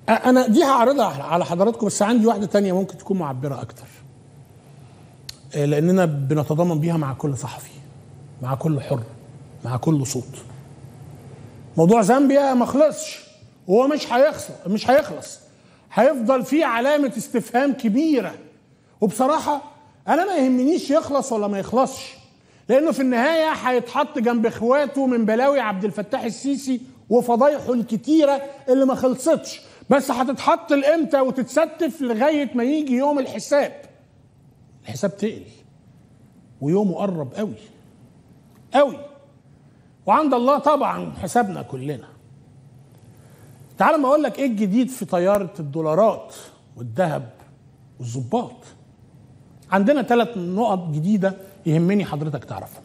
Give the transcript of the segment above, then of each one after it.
انا دي هعرضها على حضراتكم بس عندي واحده تانية ممكن تكون معبره اكتر آه، لاننا بنتضامن بيها مع كل صحفي مع كل حر مع كل صوت موضوع زامبيا ما خلصش وهو مش هيخلص مش هيخلص هيفضل فيه علامه استفهام كبيره وبصراحه انا ما يهمنيش يخلص ولا ما يخلصش لانه في النهايه هيتحط جنب اخواته من بلاوي عبد الفتاح السيسي وفضايحه الكتيره اللي ما خلصتش بس هتتحط لامتى وتتستف لغايه ما يجي يوم الحساب الحساب تقل ويومه قرب قوي قوي وعند الله طبعا حسابنا كلنا تعال ما اقول لك ايه الجديد في طياره الدولارات والذهب والظباط عندنا ثلاث نقط جديده يهمني حضرتك تعرفها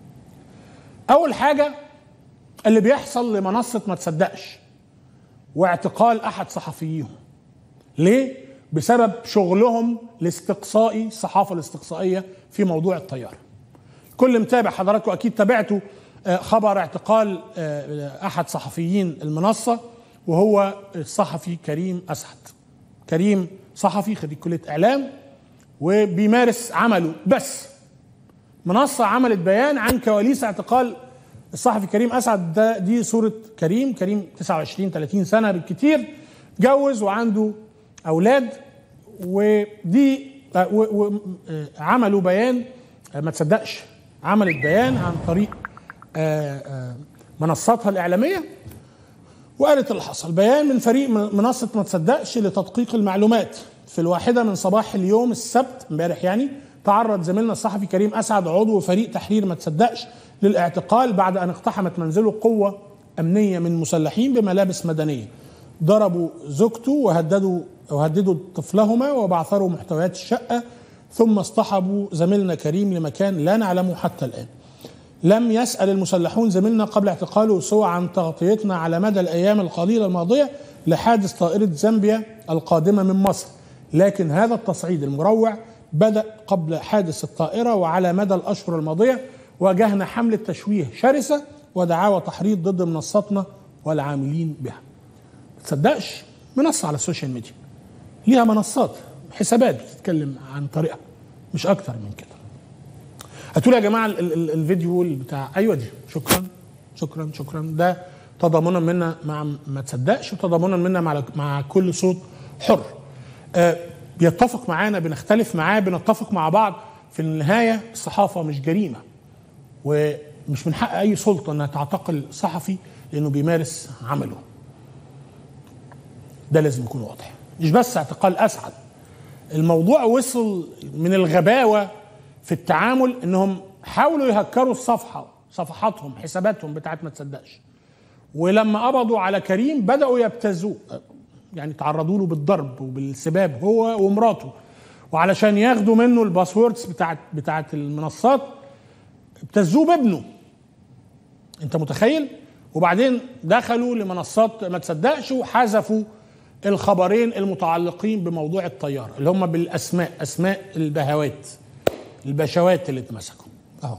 اول حاجه اللي بيحصل لمنصه ما تصدقش واعتقال احد صحفيهم ليه بسبب شغلهم الاستقصائي الصحافه الاستقصائيه في موضوع الطياره كل متابع حضراتكم اكيد تابعتوا آه، خبر اعتقال آه، احد صحفيين المنصه وهو الصحفي كريم اسعد كريم صحفي خريج كليه اعلام وبيمارس عمله بس منصه عملت بيان عن كواليس اعتقال الصحفي كريم اسعد ده دي صوره كريم كريم 29 30 سنه بالكثير اتجوز وعنده اولاد ودي آه، و- و- آه، عملوا بيان آه، ما تصدقش عملت بيان عن طريق آه، آه، منصاتها الاعلاميه وقالت اللي حصل بيان من فريق من- منصه ما تصدقش لتدقيق المعلومات في الواحده من صباح اليوم السبت امبارح يعني تعرض زميلنا الصحفي كريم اسعد عضو فريق تحرير ما تصدقش للاعتقال بعد ان اقتحمت منزله قوه امنيه من مسلحين بملابس مدنيه ضربوا زوجته وهددوا وهددوا طفلهما وبعثروا محتويات الشقه ثم اصطحبوا زميلنا كريم لمكان لا نعلمه حتى الان لم يسأل المسلحون زميلنا قبل اعتقاله سوى عن تغطيتنا على مدى الأيام القليلة الماضية لحادث طائرة زامبيا القادمة من مصر لكن هذا التصعيد المروع بدأ قبل حادث الطائرة وعلى مدى الأشهر الماضية واجهنا حملة تشويه شرسة ودعاوى تحريض ضد منصتنا والعاملين بها تصدقش منصة على السوشيال ميديا ليها منصات حسابات بتتكلم عن طريقها مش أكتر من كده هتقول يا جماعه ال- ال- الفيديو اللي بتاع ايوه دي شكرا شكرا شكرا ده تضامنا منا مع ما تصدقش وتضامنا منا مع مع كل صوت حر آه بيتفق معانا بنختلف معاه بنتفق مع بعض في النهايه الصحافه مش جريمه ومش من حق اي سلطه انها تعتقل صحفي لانه بيمارس عمله ده لازم يكون واضح مش بس اعتقال اسعد الموضوع وصل من الغباوه في التعامل انهم حاولوا يهكروا الصفحه صفحاتهم حساباتهم بتاعت ما تصدقش ولما قبضوا على كريم بداوا يبتزوه يعني تعرضوا له بالضرب وبالسباب هو ومراته وعلشان ياخدوا منه الباسوردز بتاعت بتاعت المنصات ابتزوه بابنه انت متخيل وبعدين دخلوا لمنصات ما تصدقش وحذفوا الخبرين المتعلقين بموضوع الطياره اللي هم بالاسماء اسماء البهوات البشوات اللي اتمسكوا اهو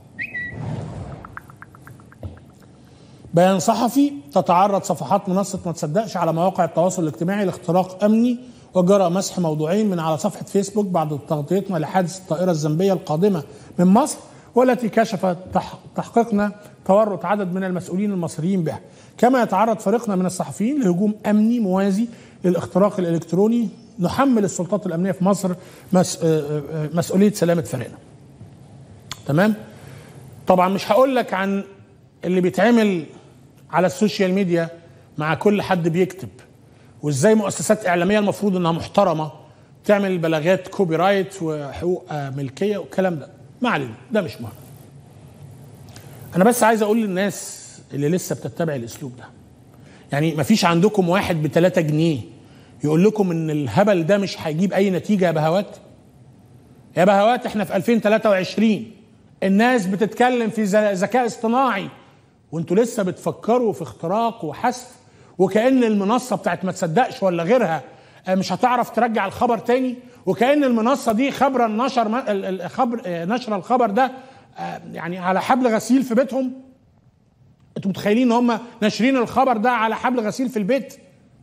بيان صحفي تتعرض صفحات منصة ما تصدقش على مواقع التواصل الاجتماعي لاختراق أمني وجرى مسح موضوعين من على صفحة فيسبوك بعد تغطيتنا لحادث الطائرة الزنبية القادمة من مصر والتي كشفت تح- تحقيقنا تورط عدد من المسؤولين المصريين بها كما يتعرض فريقنا من الصحفيين لهجوم أمني موازي للاختراق الإلكتروني نحمل السلطات الأمنية في مصر مس... آه، آه، مسؤولية سلامة فريقنا تمام طبعا مش هقول لك عن اللي بيتعمل على السوشيال ميديا مع كل حد بيكتب وازاي مؤسسات اعلاميه المفروض انها محترمه تعمل بلاغات كوبي رايت وحقوق آه، ملكيه والكلام ده ما علينا ده مش مهم انا بس عايز اقول للناس اللي لسه بتتبع الاسلوب ده يعني ما فيش عندكم واحد ب 3 جنيه يقول لكم ان الهبل ده مش هيجيب اي نتيجه يا بهوات يا بهوات احنا في 2023 الناس بتتكلم في ذ- ذكاء اصطناعي وانتوا لسه بتفكروا في اختراق وحذف وكأن المنصة بتاعت ما تصدقش ولا غيرها آه، مش هتعرف ترجع الخبر تاني وكأن المنصة دي خبر نشر ما- ال- الخبر آه، نشر الخبر ده آه، يعني على حبل غسيل في بيتهم انتوا متخيلين ان هم ناشرين الخبر ده على حبل غسيل في البيت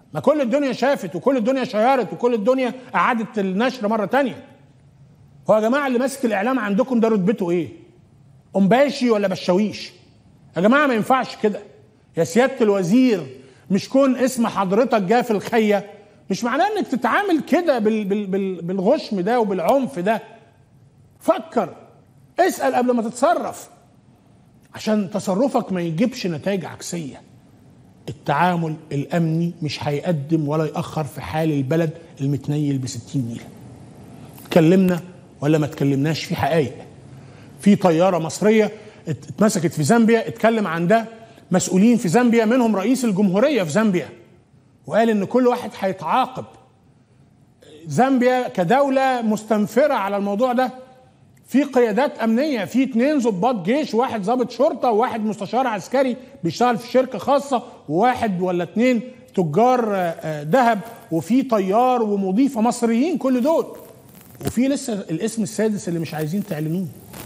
ما كل الدنيا شافت وكل الدنيا شيرت وكل الدنيا اعادت النشر مره تانية هو يا جماعه اللي ماسك الاعلام عندكم ده رتبته ايه قنباشي ولا بشاويش يا جماعه ما ينفعش كده يا سياده الوزير مش كون اسم حضرتك جه في الخيه مش معناه انك تتعامل كده بال بال بال بالغشم ده وبالعنف ده فكر اسال قبل ما تتصرف عشان تصرفك ما يجيبش نتائج عكسيه التعامل الامني مش هيقدم ولا ياخر في حال البلد المتنيل ب 60 نيله اتكلمنا ولا ما اتكلمناش في حقائق في طياره مصريه اتمسكت في زامبيا اتكلم عن ده مسؤولين في زامبيا منهم رئيس الجمهوريه في زامبيا وقال ان كل واحد هيتعاقب زامبيا كدوله مستنفره على الموضوع ده في قيادات امنيه في اتنين ضباط جيش واحد ضابط شرطه وواحد مستشار عسكري بيشتغل في شركه خاصه وواحد ولا اتنين تجار ذهب وفي طيار ومضيفه مصريين كل دول وفي لسه الاسم السادس اللي مش عايزين تعلنوه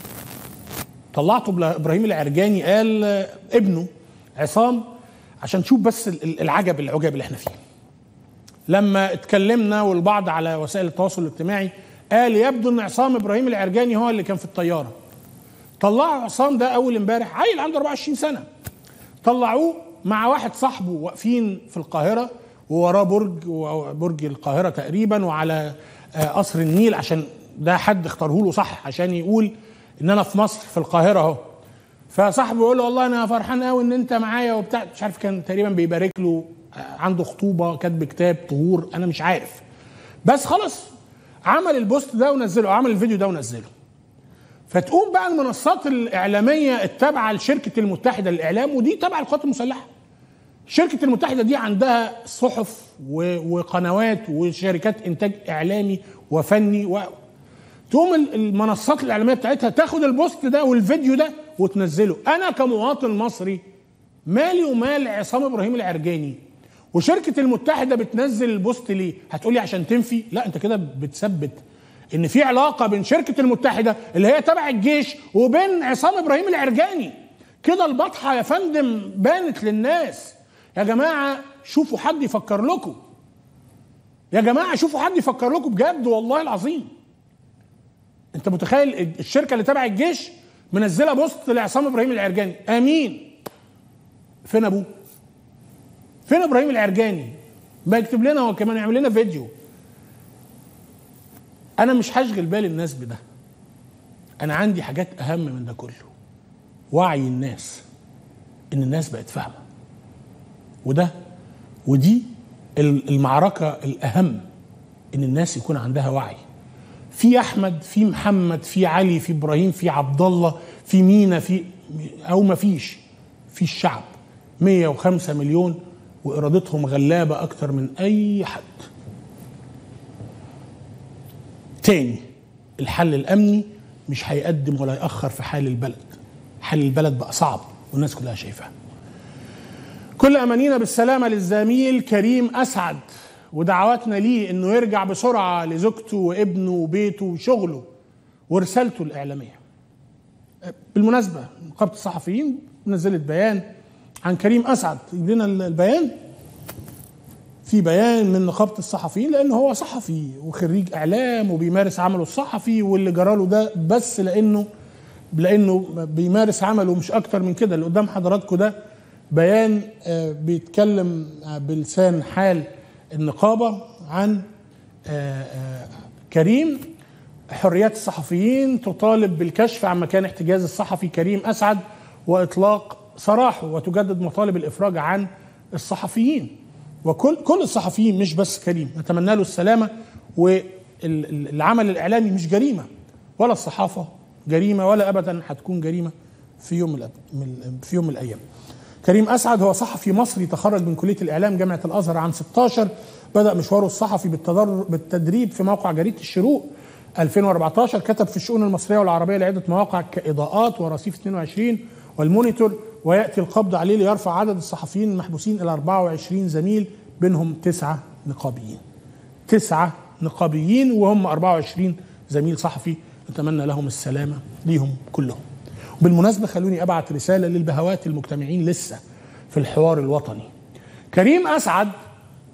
طلعته ابراهيم العرجاني قال ابنه عصام عشان تشوف بس العجب العجاب اللي احنا فيه لما اتكلمنا والبعض على وسائل التواصل الاجتماعي قال يبدو ان عصام ابراهيم العرجاني هو اللي كان في الطياره طلعوا عصام ده اول امبارح عيل عنده 24 سنه طلعوه مع واحد صاحبه واقفين في القاهره ووراه برج برج القاهره تقريبا وعلى قصر النيل عشان ده حد اختاره له صح عشان يقول ان انا في مصر في القاهره اهو فصاحبه يقول له والله انا فرحان قوي ان انت معايا وبتاع مش عارف كان تقريبا بيبارك له عنده خطوبه كاتب كتاب طهور انا مش عارف بس خلاص عمل البوست ده ونزله عمل الفيديو ده ونزله فتقوم بقى المنصات الاعلاميه التابعه لشركه المتحده للاعلام ودي تابعه للقوات المسلحه شركه المتحده دي عندها صحف وقنوات وشركات انتاج اعلامي وفني و... تقوم المنصات الاعلاميه بتاعتها تاخد البوست ده والفيديو ده وتنزله انا كمواطن مصري مالي ومال عصام ابراهيم العرجاني وشركه المتحده بتنزل البوست ليه هتقولي عشان تنفي لا انت كده بتثبت ان في علاقه بين شركه المتحده اللي هي تبع الجيش وبين عصام ابراهيم العرجاني كده البطحه يا فندم بانت للناس يا جماعه شوفوا حد يفكر لكم يا جماعه شوفوا حد يفكر لكم بجد والله العظيم انت متخيل الشركه اللي تبع الجيش منزله بوست لعصام ابراهيم العرجاني امين فين ابوه فين ابراهيم العرجاني ما يكتب لنا هو كمان يعمل لنا فيديو انا مش هشغل بالي الناس بده انا عندي حاجات اهم من ده كله وعي الناس ان الناس بقت فاهمه وده ودي المعركه الاهم ان الناس يكون عندها وعي في احمد في محمد في علي في ابراهيم في عبد الله في مينا في او ما فيش في الشعب 105 مليون وارادتهم غلابه اكتر من اي حد تاني الحل الامني مش هيقدم ولا ياخر في حال البلد حل البلد بقى صعب والناس كلها شايفاه كل امانينا بالسلامه للزميل كريم اسعد ودعواتنا ليه انه يرجع بسرعه لزوجته وابنه وبيته وشغله ورسالته الاعلاميه. بالمناسبه نقابه الصحفيين نزلت بيان عن كريم اسعد يجيب لنا البيان في بيان من نقابه الصحفيين لانه هو صحفي وخريج اعلام وبيمارس عمله الصحفي واللي جراله ده بس لانه لانه بيمارس عمله مش اكتر من كده اللي قدام حضراتكم ده بيان بيتكلم بلسان حال النقابه عن كريم حريات الصحفيين تطالب بالكشف عن مكان احتجاز الصحفي كريم اسعد واطلاق سراحه وتجدد مطالب الافراج عن الصحفيين وكل كل الصحفيين مش بس كريم نتمنى له السلامه والعمل الاعلامي مش جريمه ولا الصحافه جريمه ولا ابدا هتكون جريمه في يوم من في يوم من الايام. كريم اسعد هو صحفي مصري تخرج من كليه الاعلام جامعه الازهر عام 16 بدا مشواره الصحفي بالتدريب في موقع جريده الشروق 2014 كتب في الشؤون المصريه والعربيه لعده مواقع كاضاءات ورصيف 22 والمونيتور وياتي القبض عليه ليرفع عدد الصحفيين المحبوسين الى 24 زميل بينهم تسعه نقابيين. تسعه نقابيين وهم 24 زميل صحفي نتمنى لهم السلامه ليهم كلهم. بالمناسبه خلوني ابعت رساله للبهوات المجتمعين لسه في الحوار الوطني. كريم اسعد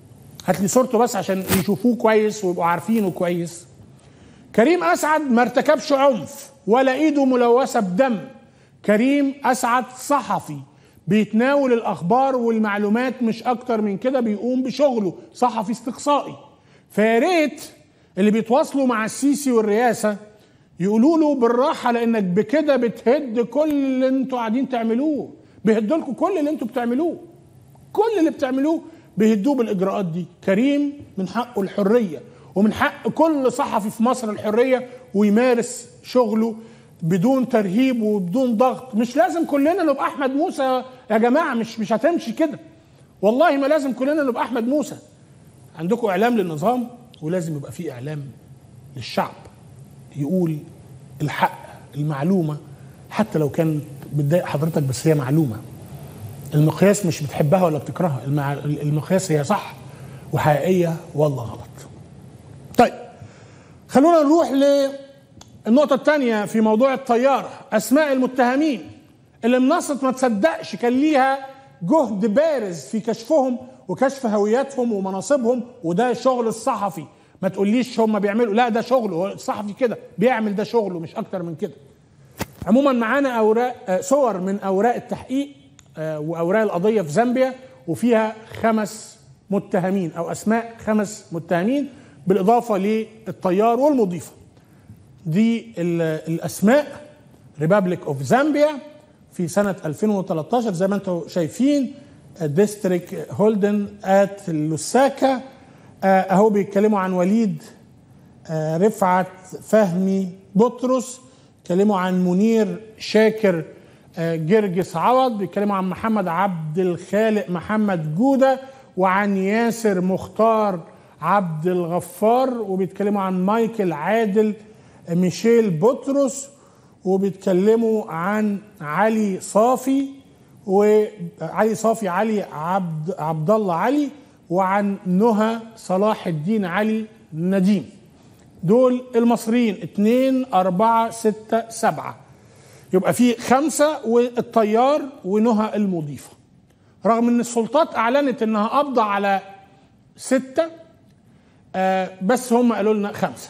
هات لي صورته بس عشان يشوفوه كويس ويبقوا عارفينه كويس كريم اسعد ما ارتكبش عنف ولا ايده ملوثه بدم كريم اسعد صحفي بيتناول الاخبار والمعلومات مش اكتر من كده بيقوم بشغله صحفي استقصائي فيا ريت اللي بيتواصلوا مع السيسي والرئاسه يقولوا له بالراحه لانك بكده بتهد كل اللي انتوا قاعدين تعملوه بيهد لكم كل اللي انتوا بتعملوه كل اللي بتعملوه بيهدوه بالاجراءات دي كريم من حقه الحريه ومن حق كل صحفي في مصر الحريه ويمارس شغله بدون ترهيب وبدون ضغط مش لازم كلنا نبقى احمد موسى يا جماعه مش مش هتمشي كده والله ما لازم كلنا نبقى احمد موسى عندكم اعلام للنظام ولازم يبقى في اعلام للشعب يقول الحق المعلومه حتى لو كانت بتضايق حضرتك بس هي معلومه المقياس مش بتحبها ولا بتكرهها المع... المقياس هي صح وحقيقيه والله غلط طيب خلونا نروح للنقطة الثانية في موضوع الطيارة أسماء المتهمين اللي منصة ما تصدقش كان ليها جهد بارز في كشفهم وكشف هوياتهم ومناصبهم وده شغل الصحفي ما تقوليش هم بيعملوا لا ده شغله الصحفي كده بيعمل ده شغله مش أكتر من كده عموما معانا أوراق صور من أوراق التحقيق وأوراق القضية في زامبيا وفيها خمس متهمين أو أسماء خمس متهمين بالاضافه للطيار والمضيفه دي الاسماء ريبابليك اوف زامبيا في سنه 2013 زي ما انتم شايفين ديستريك هولدن ات لوساكا اهو بيتكلموا عن وليد رفعت فهمي بطرس بيتكلموا عن منير شاكر جرجس عوض بيتكلموا عن محمد عبد الخالق محمد جوده وعن ياسر مختار عبد الغفار وبيتكلموا عن مايكل عادل ميشيل بطرس وبيتكلموا عن علي صافي وعلي صافي علي عبد عبد الله علي وعن نهى صلاح الدين علي نديم دول المصريين اتنين أربعة ستة سبعة يبقى في خمسة والطيار ونهى المضيفة رغم ان السلطات اعلنت انها قبضة على ستة آه بس هم قالوا لنا خمسة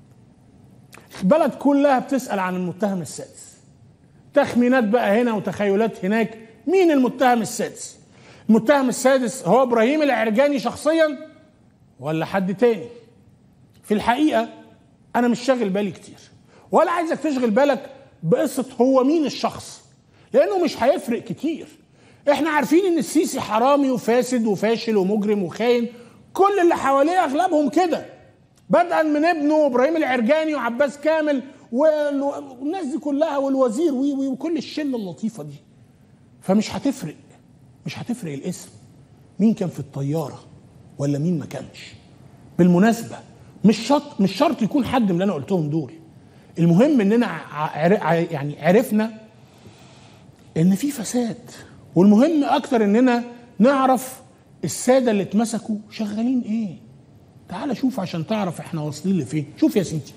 البلد كلها بتسأل عن المتهم السادس تخمينات بقى هنا وتخيلات هناك مين المتهم السادس المتهم السادس هو ابراهيم العرجاني شخصيا ولا حد تاني في الحقيقة أنا مش شاغل بالي كتير ولا عايزك تشغل بالك بقصة هو مين الشخص لأنه مش هيفرق كتير احنا عارفين ان السيسي حرامي وفاسد وفاشل ومجرم وخاين كل اللي حواليه اغلبهم كده بدءا من ابنه ابراهيم العرجاني وعباس كامل والناس دي كلها والوزير وي وي وكل الشله اللطيفه دي فمش هتفرق مش هتفرق الاسم مين كان في الطياره ولا مين ما كانش بالمناسبه مش شرط مش شرط يكون حد من اللي انا قلتهم دول المهم اننا ع... يعني عرفنا ان في فساد والمهم اكتر اننا نعرف الساده اللي اتمسكوا شغالين ايه تعال شوف عشان تعرف احنا واصلين لفين شوف يا سيدي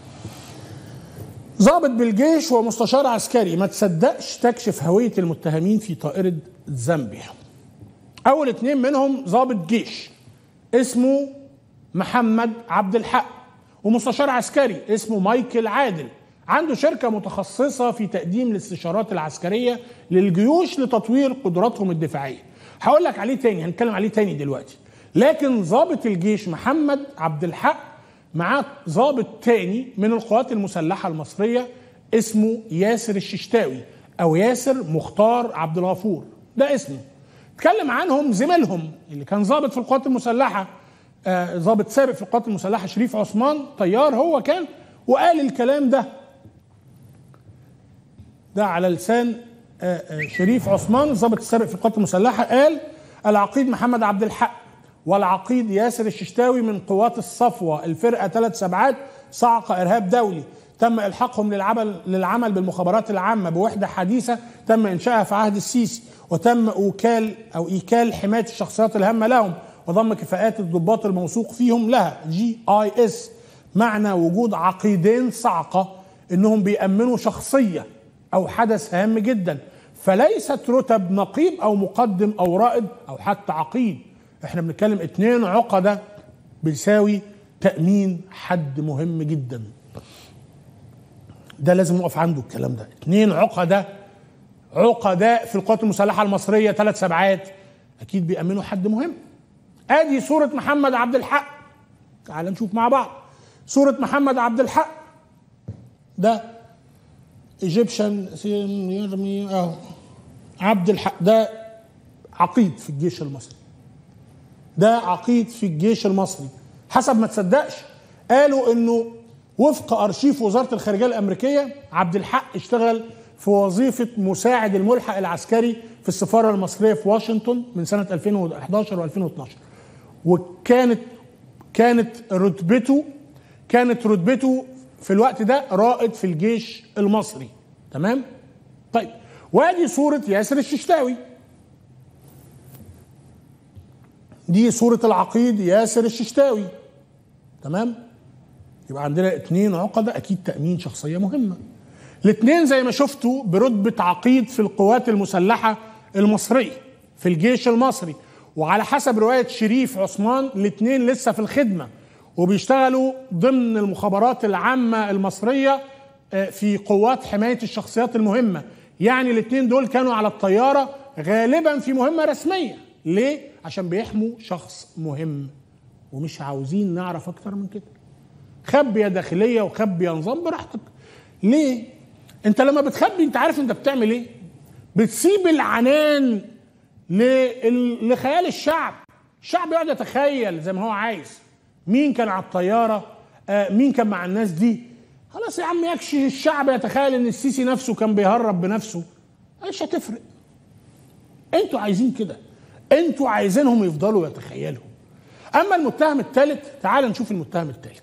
ضابط بالجيش ومستشار عسكري ما تصدقش تكشف هوية المتهمين في طائرة زامبيا أول اتنين منهم ضابط جيش اسمه محمد عبد الحق ومستشار عسكري اسمه مايكل عادل عنده شركة متخصصة في تقديم الاستشارات العسكرية للجيوش لتطوير قدراتهم الدفاعية هقول لك عليه تاني هنتكلم عليه تاني دلوقتي لكن ضابط الجيش محمد عبد الحق معاه ضابط تاني من القوات المسلحة المصرية اسمه ياسر الششتاوي أو ياسر مختار عبد الغفور ده اسمه اتكلم عنهم زميلهم اللي كان ضابط في القوات المسلحة ضابط آه سابق في القوات المسلحة شريف عثمان طيار هو كان وقال الكلام ده ده على لسان آه آه شريف عثمان الضابط السابق في القوات المسلحة قال العقيد محمد عبد الحق والعقيد ياسر الششتاوي من قوات الصفوة الفرقة ثلاث سبعات صعق إرهاب دولي تم إلحاقهم للعمل, للعمل بالمخابرات العامة بوحدة حديثة تم إنشائها في عهد السيسي وتم أوكال أو إيكال حماية الشخصيات الهامة لهم وضم كفاءات الضباط الموثوق فيهم لها جي آي إس معنى وجود عقيدين صعقة إنهم بيأمنوا شخصية أو حدث هام جدا فليست رتب نقيب أو مقدم أو رائد أو حتى عقيد احنا بنتكلم اتنين عقده بيساوي تامين حد مهم جدا ده لازم نقف عنده الكلام ده اتنين عقده عقداء في القوات المسلحه المصريه ثلاث سبعات اكيد بيامنوا حد مهم ادي صوره محمد عبد الحق تعال نشوف مع بعض صوره محمد عبد الحق ده ايجيبشن يرمي اهو عبد الحق ده عقيد في الجيش المصري ده عقيد في الجيش المصري حسب ما تصدقش قالوا انه وفق ارشيف وزاره الخارجيه الامريكيه عبد الحق اشتغل في وظيفه مساعد الملحق العسكري في السفاره المصريه في واشنطن من سنه 2011 و2012 وكانت كانت رتبته كانت رتبته في الوقت ده رائد في الجيش المصري تمام طيب وادي صوره ياسر الششتاوي دي صورة العقيد ياسر الششتاوي تمام يبقى عندنا اتنين عقدة أكيد تأمين شخصية مهمة الاتنين زي ما شفتوا برتبة عقيد في القوات المسلحة المصرية في الجيش المصري وعلى حسب رواية شريف عثمان الاتنين لسه في الخدمة وبيشتغلوا ضمن المخابرات العامة المصرية في قوات حماية الشخصيات المهمة يعني الاتنين دول كانوا على الطيارة غالبا في مهمة رسمية ليه؟ عشان بيحموا شخص مهم ومش عاوزين نعرف اكتر من كده خبي داخليه وخبي نظام براحتك ليه انت لما بتخبي انت عارف انت بتعمل ايه بتسيب العنان لخيال الشعب الشعب يقعد يتخيل زي ما هو عايز مين كان على الطياره آه مين كان مع الناس دي خلاص يا عم يكشي الشعب يتخيل ان السيسي نفسه كان بيهرب بنفسه مش هتفرق انتوا عايزين كده انتوا عايزينهم يفضلوا يتخيلوا اما المتهم الثالث تعال نشوف المتهم الثالث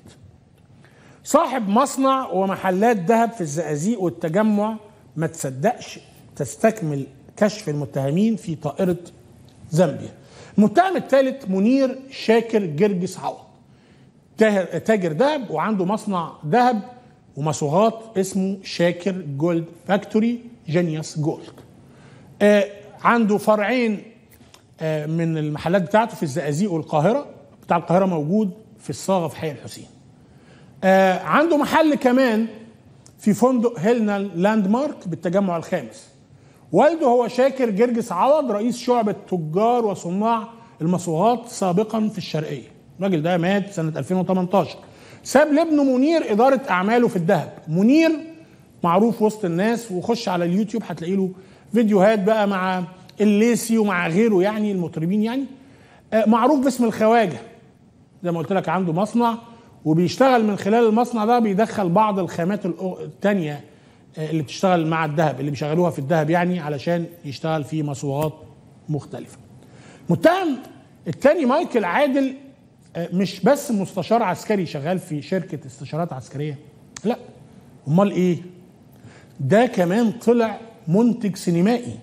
صاحب مصنع ومحلات ذهب في الزقازيق والتجمع ما تصدقش تستكمل كشف المتهمين في طائرة زامبيا المتهم الثالث منير شاكر جرجس عوض تاجر ذهب وعنده مصنع ذهب ومصوغات اسمه شاكر جولد فاكتوري جينيوس جولد آه عنده فرعين من المحلات بتاعته في الزقازيق والقاهرة بتاع القاهرة موجود في الصاغة في حي الحسين آه عنده محل كمان في فندق هيلنا لاند مارك بالتجمع الخامس والده هو شاكر جرجس عوض رئيس شعبة تجار وصناع المصوغات سابقا في الشرقية الراجل ده مات سنة 2018 ساب لابنه منير إدارة أعماله في الذهب منير معروف وسط الناس وخش على اليوتيوب هتلاقي له فيديوهات بقى مع الليسي ومع غيره يعني المطربين يعني معروف باسم الخواجه زي ما قلت لك عنده مصنع وبيشتغل من خلال المصنع ده بيدخل بعض الخامات التانية اللي بتشتغل مع الذهب اللي بيشغلوها في الذهب يعني علشان يشتغل في مصوغات مختلفة متهم التاني مايكل عادل مش بس مستشار عسكري شغال في شركة استشارات عسكرية لا امال ايه ده كمان طلع منتج سينمائي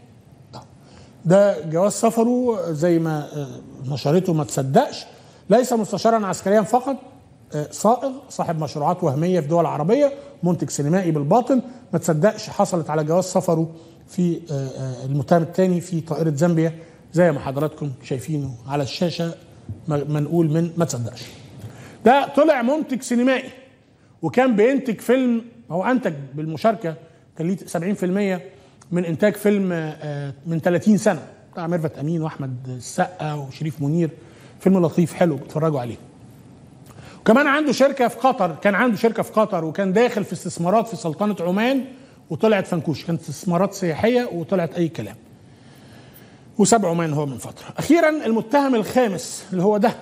ده جواز سفره زي ما نشرته ما تصدقش ليس مستشارا عسكريا فقط صائغ صاحب مشروعات وهميه في دول عربيه منتج سينمائي بالباطن ما تصدقش حصلت على جواز سفره في المتهم الثاني في طائره زامبيا زي ما حضراتكم شايفينه على الشاشه منقول من ما تصدقش ده طلع منتج سينمائي وكان بينتج فيلم هو انتج بالمشاركه كان ليه 70% من انتاج فيلم من 30 سنه بتاع ميرفت امين واحمد السقا وشريف منير فيلم لطيف حلو بتفرجوا عليه وكمان عنده شركه في قطر كان عنده شركه في قطر وكان داخل في استثمارات في سلطنه عمان وطلعت فنكوش كانت استثمارات سياحيه وطلعت اي كلام وساب عمان هو من فتره اخيرا المتهم الخامس اللي هو ده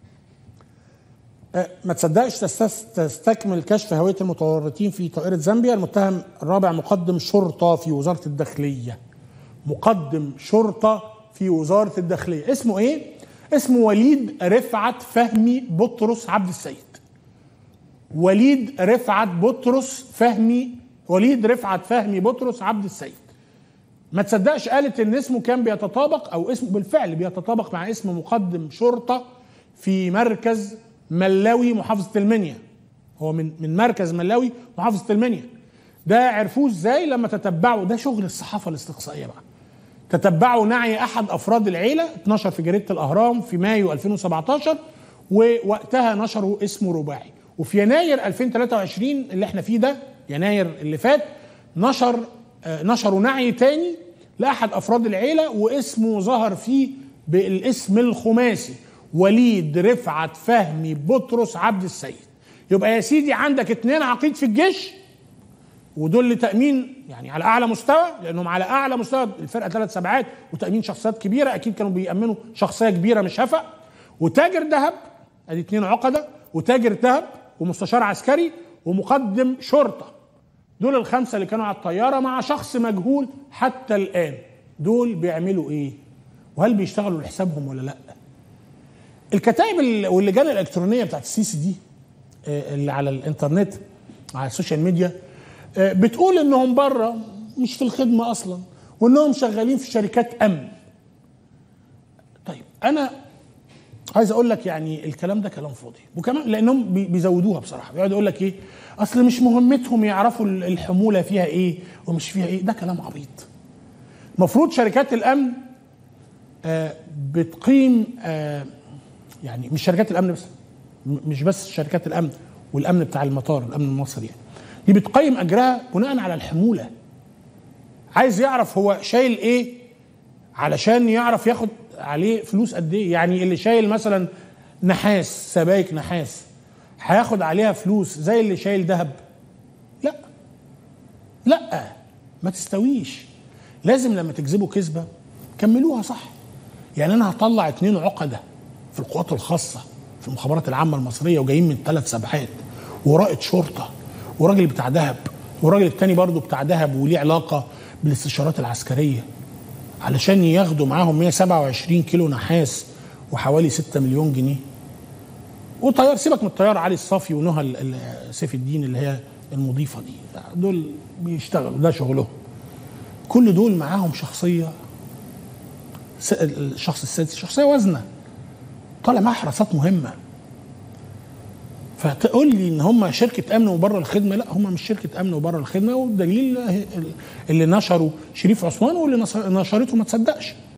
ما تصدقش تستكمل كشف هويه المتورطين في طائره زامبيا المتهم الرابع مقدم شرطه في وزاره الداخليه مقدم شرطه في وزاره الداخليه اسمه ايه اسمه وليد رفعت فهمي بطرس عبد السيد وليد رفعت بطرس فهمي وليد رفعت فهمي بطرس عبد السيد ما تصدقش قالت ان اسمه كان بيتطابق او اسمه بالفعل بيتطابق مع اسم مقدم شرطه في مركز ملاوي محافظه المنيا هو من من مركز ملاوي محافظه المنيا ده عرفوه ازاي لما تتبعوا ده شغل الصحافه الاستقصائيه بقى تتبعوا نعي احد افراد العيله 12 في جريده الاهرام في مايو 2017 ووقتها نشروا اسمه رباعي وفي يناير 2023 اللي احنا فيه ده يناير اللي فات نشر آه، نشروا نعي تاني لاحد افراد العيله واسمه ظهر فيه بالاسم الخماسي وليد رفعت فهمي بطرس عبد السيد يبقى يا سيدي عندك اتنين عقيد في الجيش ودول لتامين يعني على اعلى مستوى لانهم على اعلى مستوى الفرقه ثلاث سبعات وتامين شخصيات كبيره اكيد كانوا بيامنوا شخصيه كبيره مش هفا وتاجر ذهب ادي اتنين عقده وتاجر ذهب ومستشار عسكري ومقدم شرطه دول الخمسه اللي كانوا على الطياره مع شخص مجهول حتى الان دول بيعملوا ايه وهل بيشتغلوا لحسابهم ولا لا الكتائب ال- واللجان الالكترونيه بتاعت السيسي دي آه، اللي على الانترنت على السوشيال ميديا آه، بتقول انهم بره مش في الخدمه اصلا وانهم شغالين في شركات امن طيب انا عايز اقول لك يعني الكلام ده كلام فاضي وكمان لانهم بي- بيزودوها بصراحه بيقعد يقول لك ايه اصل مش مهمتهم يعرفوا ال- الحموله فيها ايه ومش فيها ايه ده كلام عبيط المفروض شركات الامن آه، بتقيم آه، يعني مش شركات الامن بس م- مش بس شركات الامن والامن بتاع المطار الامن المصري يعني دي بتقيم اجرها بناء على الحموله عايز يعرف هو شايل ايه علشان يعرف ياخد عليه فلوس قد ايه يعني اللي شايل مثلا نحاس سبايك نحاس هياخد عليها فلوس زي اللي شايل ذهب لا لا ما تستويش لازم لما تكذبوا كذبه كملوها صح يعني انا هطلع اتنين عقده في القوات الخاصه في المخابرات العامه المصريه وجايين من ثلاث سبعات ورائد شرطه وراجل بتاع ذهب والراجل التاني برضه بتاع ذهب وليه علاقه بالاستشارات العسكريه علشان ياخدوا معاهم 127 كيلو نحاس وحوالي 6 مليون جنيه وطيار سيبك من الطيار علي الصافي ونهى ال- ال- سيف الدين اللي هي المضيفه دي دول بيشتغلوا ده شغلهم كل دول معاهم شخصيه س- الشخص السادس شخصيه وزنه طالع معاه حراسات مهمه فتقول لي ان هم شركه امن وبره الخدمه لا هم مش شركه امن وبره الخدمه والدليل اللي نشروا شريف عثمان واللي نشرته ما تصدقش